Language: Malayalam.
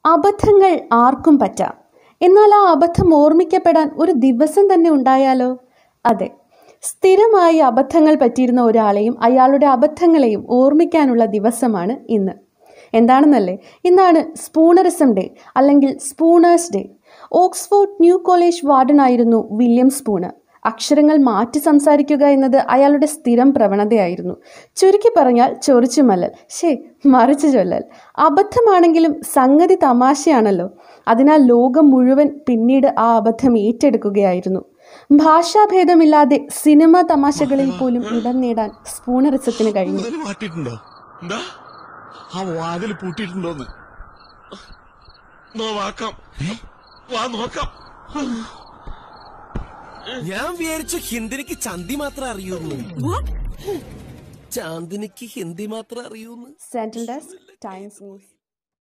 അബദ്ധങ്ങൾ ആർക്കും പറ്റാം എന്നാൽ ആ അബദ്ധം ഓർമ്മിക്കപ്പെടാൻ ഒരു ദിവസം തന്നെ ഉണ്ടായാലോ അതെ സ്ഥിരമായി അബദ്ധങ്ങൾ പറ്റിയിരുന്ന ഒരാളെയും അയാളുടെ അബദ്ധങ്ങളെയും ഓർമ്മിക്കാനുള്ള ദിവസമാണ് ഇന്ന് എന്താണെന്നല്ലേ ഇന്നാണ് സ്പൂണറിസം ഡേ അല്ലെങ്കിൽ Spooner's day Oxford New College വാർഡനായിരുന്നു വില്യം സ്പൂണർ അക്ഷരങ്ങൾ മാറ്റി സംസാരിക്കുക എന്നത് അയാളുടെ സ്ഥിരം പ്രവണതയായിരുന്നു ചുരുക്കി പറഞ്ഞാൽ ചൊറിച്ചുമല്ലൽ ശേ മറിച്ചു ചൊല്ലൽ അബദ്ധമാണെങ്കിലും സംഗതി തമാശയാണല്ലോ അതിനാൽ ലോകം മുഴുവൻ പിന്നീട് ആ അബദ്ധം ഏറ്റെടുക്കുകയായിരുന്നു ഭാഷാഭേദമില്ലാതെ സിനിമ തമാശകളിൽ പോലും ഇടം നേടാൻ സ്പൂണറിസത്തിന് കഴിഞ്ഞു വാതില് മാറ്റിയിട്ടുണ്ടോ എന്താ ആ വാതിൽ പൂട്ടിയിട്ടുണ്ടോന്ന് നോക്കാം വാ നോക്കാം ഞാൻ വിചാരിച്ചു ഹിന്ദിനിക്ക് ചന്തി മാത്രം അറിയൂന്ന് ചാന്ദിനിക്ക് ഹിന്ദി മാത്രം അറിയൂന്ന് സെൻട്രൽ ഡെസ്ക് ടൈംസ് ന്യൂസ്